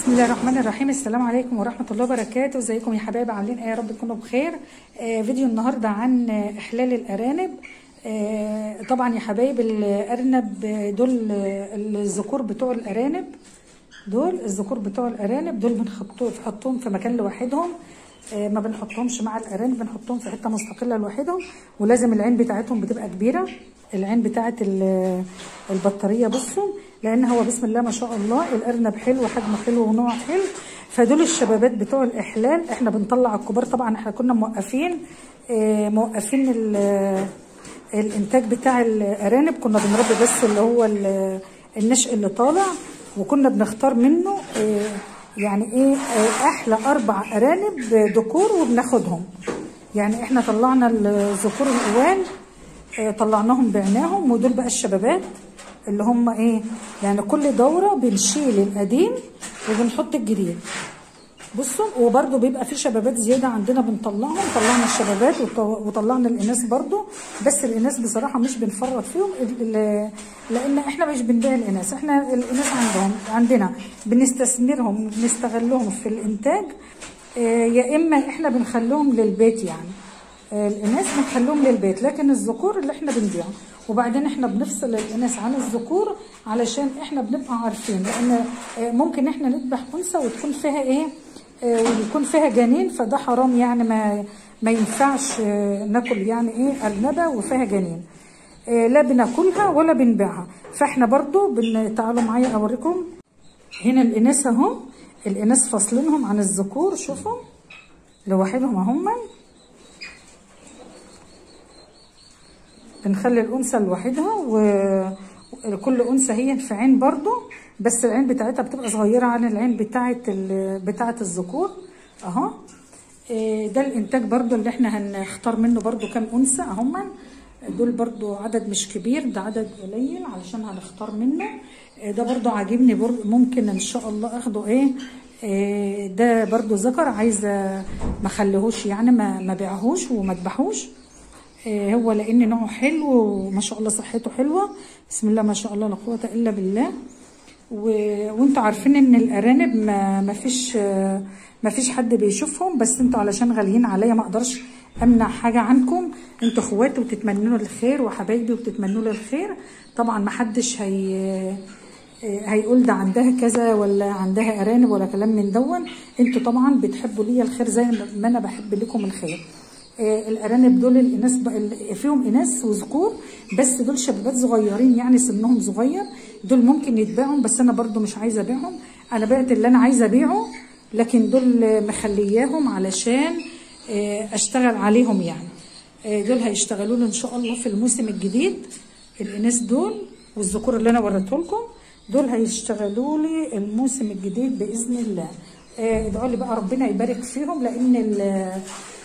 بسم الله الرحمن الرحيم السلام عليكم ورحمة الله وبركاته ازيكم يا حبايب عاملين ايه يا رب تكونوا بخير آه فيديو النهاردة عن آه، احلال الارانب آه طبعا يا حبايب الارنب آه، دول آه، الذكور بتوع الارانب دول الذكور بتوع الارانب دول بنحطهم بنحطهم في مكان لوحدهم آه، ما بنحطهمش مع الارانب بنحطهم في حته مستقله لوحدهم ولازم العين بتاعتهم بتبقى كبيره العين بتاعت ال- البطاريه بصوا لان هو بسم الله ما شاء الله الارنب حلو حجمه حلو ونوع حلو فدول الشبابات بتوع الاحلال احنا بنطلع الكبار طبعا احنا كنا موقفين آه، موقفين ال- الانتاج بتاع الارانب كنا بنربي بس اللي هو ال- النشء اللي طالع وكنا بنختار منه آه، يعني ايه آه، احلى اربع ارانب ذكور وبناخدهم يعني احنا طلعنا الذكور الاوان آه، طلعناهم بعناهم ودول بقى الشبابات اللي هم ايه يعني كل دوره بنشيل القديم وبنحط الجديد بصوا وبرده بيبقى في شبابات زياده عندنا بنطلعهم طلعنا الشبابات وط- وطلعنا الاناث برده بس الاناث بصراحه مش بنفرط فيهم ال- ال- لان احنا مش بنبيع الاناث احنا الاناث عندهم عندنا بنستثمرهم بنستغلهم في الانتاج آه، يا اما احنا بنخليهم للبيت يعني آه، الاناث بنخليهم للبيت لكن الذكور اللي احنا بنبيعه وبعدين احنا بنفصل الاناث عن الذكور علشان احنا بنبقى عارفين لان آه، ممكن احنا نذبح انثى وتكون فيها ايه آه، ويكون فيها جنين فده حرام يعني ما ما ينفعش آه، ناكل يعني ايه ارنبه وفيها جنين آه، لا بناكلها ولا بنبيعها فاحنا برضو بن... تعالوا معايا اوريكم هنا الاناث اهو الاناث فاصلينهم عن الذكور شوفوا لوحدهم اهم بنخلي الانثى لوحدها وكل انثى هي في عين برضو بس العين بتاعتها بتبقى صغيره عن العين بتاعه ال- بتاعه الذكور اهو إيه ده الانتاج برضو اللي احنا هنختار منه برضو كام انثى اهم دول برضو عدد مش كبير ده عدد قليل علشان هنختار منه إيه ده برضو عاجبني برضو ممكن ان شاء الله اخده ايه إيه ده برضو ذكر عايزه ما خليهوش يعني ما ما بيعهوش وما اذبحوش آه، هو لان نوعه حلو وما شاء الله صحته حلوه بسم الله ما شاء الله لا قوه الا بالله و... وانتوا عارفين ان الارانب ما ما فيش آه، ما فيش حد بيشوفهم بس انتوا علشان غاليين عليا ما اقدرش امنع حاجه عنكم انتوا اخواتي وتتمنوا لي الخير وحبايبي وتتمنوا لي الخير طبعا ما حدش هي آه، هيقول ده عندها كذا ولا عندها ارانب ولا كلام من دون انتوا طبعا بتحبوا ليا الخير زي ما انا بحب لكم الخير آه، الارانب دول الاناث ب- ال- فيهم اناث وذكور بس دول شبابات صغيرين يعني سنهم صغير دول ممكن يتباعوا بس انا برضو مش عايزه ابيعهم انا بعت اللي انا عايزه ابيعه لكن دول آه، مخلياهم علشان آه، اشتغل عليهم يعني آه، دول هيشتغلوا لي ان شاء الله في الموسم الجديد الاناث دول والذكور اللي انا وريته لكم دول هيشتغلوا لي الموسم الجديد باذن الله آه، ادعوا لي بقى ربنا يبارك فيهم لان ال-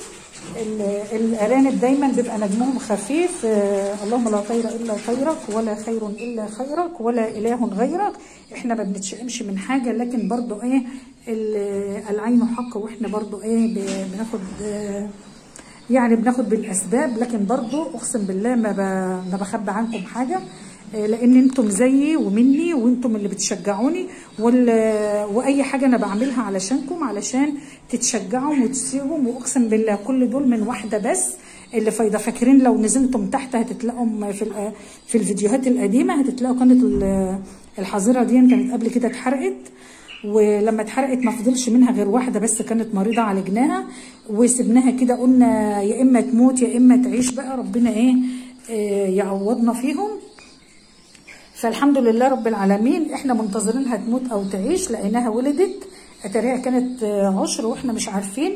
ال- الارانب دايما بيبقى نجمهم خفيف آه، اللهم لا طير الا طيرك ولا خير الا خيرك ولا اله غيرك احنا ما بنتشائمش من حاجه لكن برضو ايه ال- العين حق واحنا برضو ايه ب- بناخد آه، يعني بناخد بالاسباب لكن برضو اقسم بالله ما ب- ما بخبي عنكم حاجه آه، لان انتم زيي ومني وانتم اللي بتشجعوني وال- واي حاجه انا بعملها علشانكم علشان تتشجعوا وتسيبوا واقسم بالله كل دول من واحده بس اللي فايده فاكرين لو نزلتم تحت هتتلاقوا في ال- في الفيديوهات القديمه هتتلاقوا كانت ال- الحظيره دي كانت قبل كده اتحرقت ولما اتحرقت ما فضلش منها غير واحده بس كانت مريضه عالجناها وسبناها كده قلنا يا اما تموت يا اما تعيش بقى ربنا ايه آه، يعوضنا فيهم فالحمد لله رب العالمين احنا منتظرينها تموت او تعيش لقيناها ولدت اتاريها كانت آه، عشر واحنا مش عارفين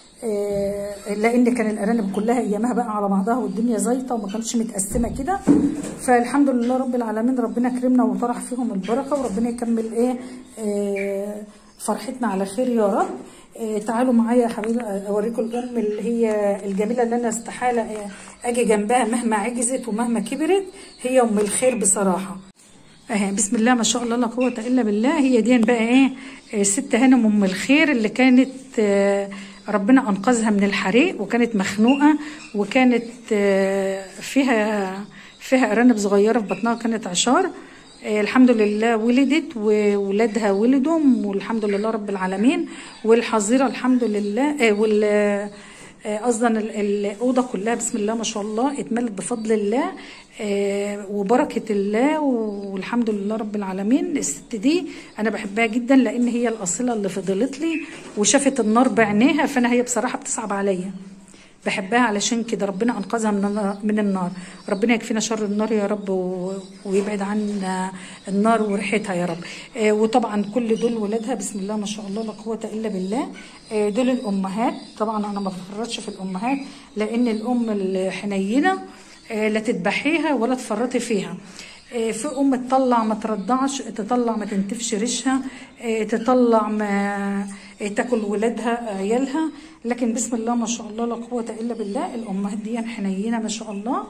آه، لان كان الارانب كلها ايامها بقى على بعضها والدنيا زيطه وما كانتش متقسمه كده فالحمد لله رب العالمين ربنا كرمنا وطرح فيهم البركه وربنا يكمل ايه آه، فرحتنا على خير يا رب آه، تعالوا معايا يا حبيبي اوريكم الام اللي هي الجميله اللي انا استحاله آه، اجي جنبها مهما عجزت ومهما كبرت هي ام الخير بصراحه اهي بسم الله ما شاء الله لا قوه الا بالله هي دي بقى ايه آه، ست هانم ام الخير اللي كانت آه، ربنا انقذها من الحريق وكانت مخنوقه وكانت آه، فيها فيها ارانب صغيره في بطنها كانت عشار آه، الحمد لله ولدت وولادها ولدوا والحمد لله رب العالمين والحظيره الحمد لله آه، وال آه، قصدا ال- الاوضه كلها بسم الله ما شاء الله اتملت بفضل الله آه، وبركه الله والحمد لله رب العالمين الست دي انا بحبها جدا لان هي الاصيله اللي فضلت لي وشافت النار بعينيها فانا هي بصراحه بتصعب عليا بحبها علشان كده ربنا انقذها من النار- من النار ربنا يكفينا شر النار يا رب و- ويبعد عنا النار وريحتها يا رب آه، وطبعا كل دول ولادها بسم الله ما شاء الله لا قوه الا بالله آه، دول الامهات طبعا انا ما بفرطش في الامهات لان الام الحنينه آه، لا تذبحيها ولا تفرطي فيها آه، في ام تطلع ما ترضعش تطلع ما تنتفش ريشها آه، تطلع ما آه، تاكل ولادها عيالها لكن بسم الله ما شاء الله لا قوه الا بالله الامهات دي حنينه ما شاء الله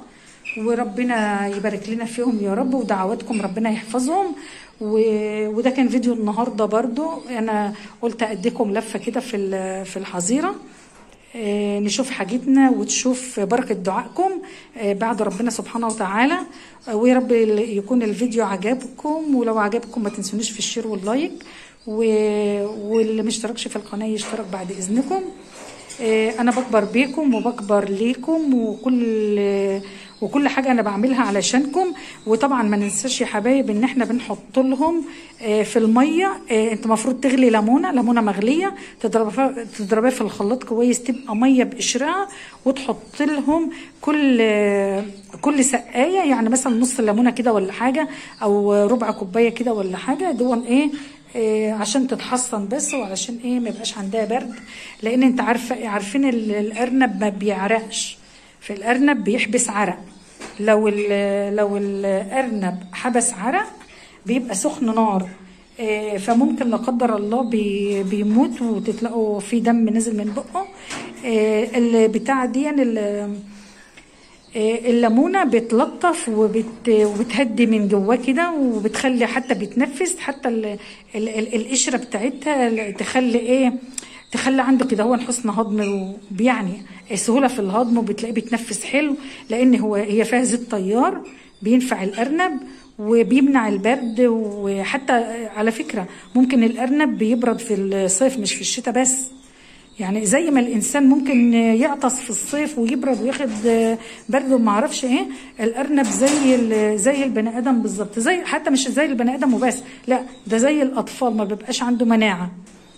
وربنا يبارك لنا فيهم يا رب ودعواتكم ربنا يحفظهم و... وده كان فيديو النهارده برضو انا قلت اديكم لفه كده في ال- في الحظيره آه، نشوف حاجتنا وتشوف بركة دعائكم آه، بعد ربنا سبحانه وتعالى آه، ويا رب ال- يكون الفيديو عجبكم ولو عجبكم ما تنسونيش في الشير واللايك و- واللي مشتركش في القناة يشترك بعد إذنكم آه، انا بكبر بيكم وبكبر ليكم وكل وكل حاجه انا بعملها علشانكم وطبعا ما ننساش يا حبايب ان احنا بنحط لهم آه، في الميه آه، انت المفروض تغلي ليمونه ليمونه مغليه تضربها تضربها في الخلاط كويس تبقى ميه بقشرها وتحط لهم كل آه، كل سقايه يعني مثلا نص ليمونه كده ولا حاجه او ربع كوبايه كده ولا حاجه دون ايه إيه عشان تتحصن بس وعلشان ايه ما يبقاش عندها برد لان انت عارفه عارفين ال- الارنب ما بيعرقش في الارنب بيحبس عرق لو ال- لو الارنب حبس عرق بيبقى سخن نار إيه فممكن لا قدر الله بي بيموت وتتلاقوا في دم نزل من بقه إيه البتاع دي ال- آه، الليمونه بتلطف وبت... وبتهدي من جواه كده وبتخلي حتى بيتنفس حتى ال... ال... ال... القشره بتاعتها تخلي ايه تخلي عنده كده هو حسن هضم وبيعني سهوله في الهضم وبتلاقيه بيتنفس حلو لان هو هي فيها زيت طيار بينفع الارنب وبيمنع البرد وحتى على فكره ممكن الارنب بيبرد في الصيف مش في الشتاء بس يعني زي ما الانسان ممكن يعطس في الصيف ويبرد وياخد برد وما اعرفش ايه الارنب زي ال- زي البني ادم بالظبط زي حتى مش زي البني ادم وبس لا ده زي الاطفال ما بيبقاش عنده مناعه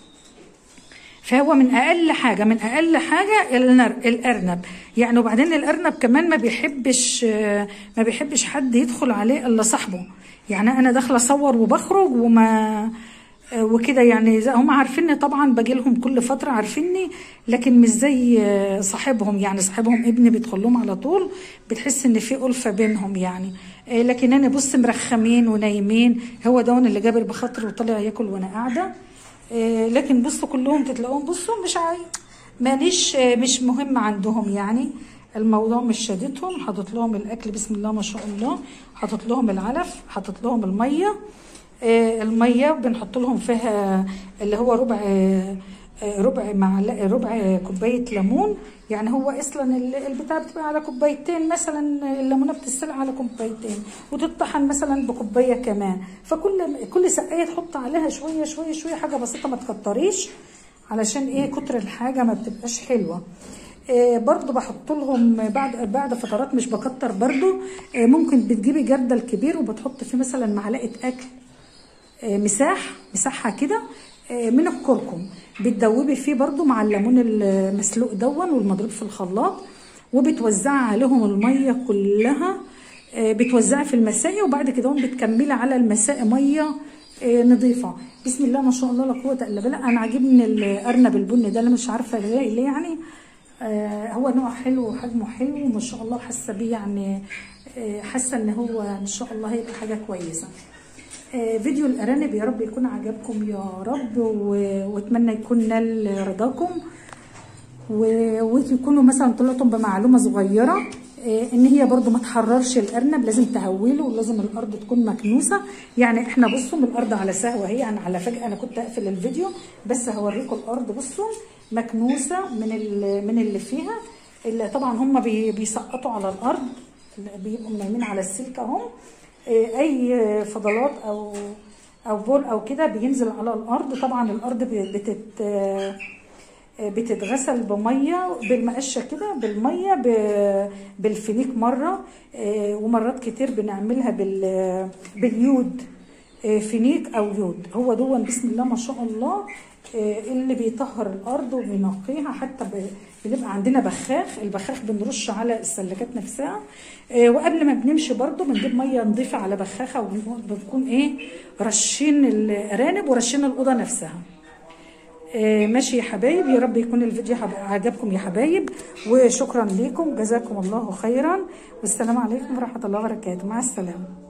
فهو من اقل حاجه من اقل حاجه النر- الارنب يعني وبعدين الارنب كمان ما بيحبش ما بيحبش حد يدخل عليه الا صاحبه يعني انا داخله اصور وبخرج وما وكده يعني زي- هم عارفيني طبعا باجي لهم كل فتره عارفيني لكن مش زي صاحبهم يعني صاحبهم ابني بيدخل لهم على طول بتحس ان في الفه بينهم يعني آه، لكن انا بص مرخمين ونايمين هو دون اللي جابر بخاطر وطلع ياكل وانا قاعده آه، لكن بصوا كلهم تتلاقوهم بصوا مش عاي مانيش آه، مش مهم عندهم يعني الموضوع مش شادتهم حاطط لهم الاكل بسم الله ما شاء الله حاطط لهم العلف حاطط لهم الميه آه، الميه بنحط لهم فيها اللي هو ربع آه، ربع معلقه ربع كوبايه ليمون يعني هو اصلا ال- البتاع بتبقى على كوبايتين مثلا الليمونه بتتسلق على كوبايتين وتطحن مثلا بكوبايه كمان فكل كل سقايه تحط عليها شويه شويه شويه حاجه بسيطه ما تكتريش علشان ايه كتر الحاجه ما بتبقاش حلوه آه، برضو بحط لهم بعد بعد فترات مش بكتر برضو آه، ممكن بتجيبي جردل كبير وبتحط فيه مثلا معلقه اكل آه، مساح مساحها كده آه، من الكركم بتدوبي فيه برضو مع الليمون المسلوق دون والمضروب في الخلاط وبتوزعي عليهم الميه كلها آه، بتوزعي في المساقي وبعد كده هم بتكملي على المساقي ميه آه، نظيفه بسم الله ما شاء الله لا قوه الا بالله انا عاجبني الارنب البني ده اللي مش عارفه ليه ليه يعني آه، هو نوع حلو وحجمه حلو وما شاء الله حاسه بيه يعني آه، حاسه ان هو ان شاء الله هيبقى حاجه كويسه آه، فيديو الارانب يا رب يكون عجبكم يا رب و- واتمنى يكون نال رضاكم و- وتكونوا مثلا طلعتم بمعلومه صغيره آه، ان هي برضو ما تحررش الارنب لازم تهويله ولازم الارض تكون مكنوسه يعني احنا بصوا من الارض على سهوه هي انا على فجاه انا كنت اقفل الفيديو بس هوريكم الارض بصوا مكنوسه من ال- من اللي فيها اللي طبعا هم بي- بيسقطوا على الارض بيبقوا نايمين على السلك اهو آه، اي فضلات او او بول او كده بينزل على الارض طبعا الارض بتت آه، بتتغسل بميه بالمقشه كده بالميه ب- بالفينيك مره آه، ومرات كتير بنعملها بال باليود آه، فينيك او يود هو دون بسم الله ما شاء الله آه، اللي بيطهر الارض وبينقيها حتى ب- بنبقى عندنا بخاخ البخاخ بنرش على السلكات نفسها آه، وقبل ما بنمشي برضو بنجيب ميه نضيفه على بخاخه وبنكون ايه رشين الارانب ورشين الاوضه نفسها آه، ماشي يا حبايب يا رب يكون الفيديو حب- عجبكم يا حبايب وشكرا لكم جزاكم الله خيرا والسلام عليكم ورحمه الله وبركاته مع السلامه